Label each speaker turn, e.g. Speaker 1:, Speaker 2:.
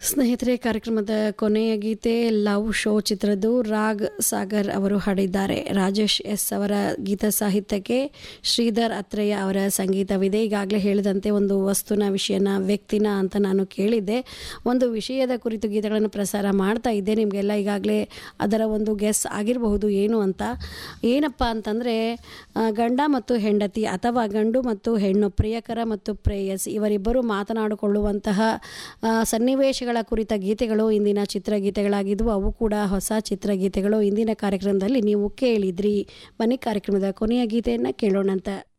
Speaker 1: ಸ್ನೇಹಿತರೆ ಕಾರ್ಯಕ್ರಮದ ಕೊನೆಯ ಗೀತೆ ಲವ್ ಶೋ ಚಿತ್ರದ್ದು ರಾಗ್ ಸಾಗರ್ ಅವರು ಹಾಡಿದ್ದಾರೆ ರಾಜೇಶ್ ಎಸ್ ಅವರ ಗೀತ ಸಾಹಿತ್ಯಕ್ಕೆ ಶ್ರೀಧರ್ ಅತ್ರಯ್ಯ ಅವರ ಸಂಗೀತವಿದೆ ಈಗಾಗಲೇ ಹೇಳಿದಂತೆ ಒಂದು ವಸ್ತುನ ವಿಷಯನ ವ್ಯಕ್ತಿನ ಅಂತ ನಾನು ಕೇಳಿದ್ದೆ ಒಂದು ವಿಷಯದ ಕುರಿತು ಗೀತೆಗಳನ್ನು ಪ್ರಸಾರ ಮಾಡ್ತಾ ಇದ್ದೆ ನಿಮಗೆಲ್ಲ ಈಗಾಗಲೇ ಅದರ ಒಂದು ಗೆಸ್ ಆಗಿರಬಹುದು ಏನು ಅಂತ ಏನಪ್ಪ ಅಂತಂದರೆ ಗಂಡ ಮತ್ತು ಹೆಂಡತಿ ಅಥವಾ ಗಂಡು ಮತ್ತು ಹೆಣ್ಣು ಪ್ರಿಯಕರ ಮತ್ತು ಪ್ರೇಯಸ್ ಇವರಿಬ್ಬರು ಮಾತನಾಡಿಕೊಳ್ಳುವಂತಹ ಆ, ಸನ್ನಿವೇಶಗಳ ಕುರಿತ ಗೀತೆಗಳು ಇಂದಿನ ಚಿತ್ರಗೀತೆಗಳಾಗಿದ್ವು ಅವು ಕೂಡ ಹೊಸ ಚಿತ್ರಗೀತೆಗಳು ಇಂದಿನ ಕಾರ್ಯಕ್ರಮದಲ್ಲಿ ನೀವು ಕೇಳಿದ್ರಿ ಬನ್ನಿ ಕಾರ್ಯಕ್ರಮದ ಕೊನೆಯ ಗೀತೆಯನ್ನು ಕೇಳೋಣಂತ